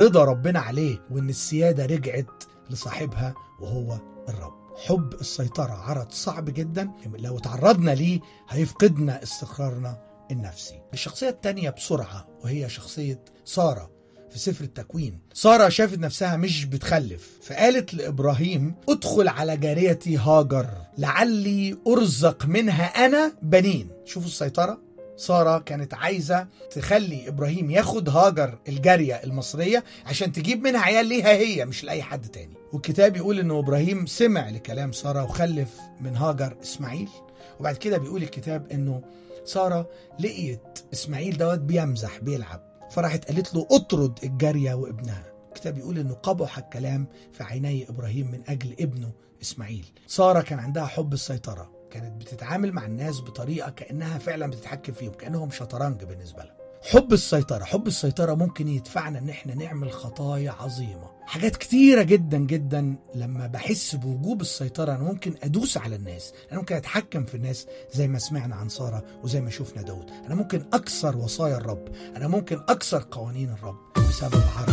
رضا ربنا عليه وان السياده رجعت لصاحبها وهو الرب حب السيطره عرض صعب جدا لو تعرضنا ليه هيفقدنا استقرارنا النفسي الشخصيه الثانيه بسرعه وهي شخصيه ساره في سفر التكوين سارة شافت نفسها مش بتخلف فقالت لإبراهيم ادخل على جاريتي هاجر لعلي أرزق منها أنا بنين شوفوا السيطرة سارة كانت عايزة تخلي إبراهيم ياخد هاجر الجارية المصرية عشان تجيب منها عيال ليها هي مش لأي حد تاني والكتاب يقول إنه إبراهيم سمع لكلام سارة وخلف من هاجر إسماعيل وبعد كده بيقول الكتاب إنه سارة لقيت إسماعيل دوت بيمزح بيلعب فراحت قالت له اطرد الجارية وابنها الكتاب يقول انه قبح الكلام في عيني ابراهيم من اجل ابنه اسماعيل سارة كان عندها حب السيطرة كانت بتتعامل مع الناس بطريقة كأنها فعلا بتتحكم فيهم كأنهم شطرنج بالنسبة لها حب السيطرة حب السيطرة ممكن يدفعنا ان احنا نعمل خطايا عظيمة حاجات كتيرة جدا جدا لما بحس بوجوب السيطرة انا ممكن ادوس على الناس انا ممكن اتحكم في الناس زي ما سمعنا عن سارة وزي ما شفنا داود انا ممكن اكسر وصايا الرب انا ممكن اكسر قوانين الرب بسبب عرض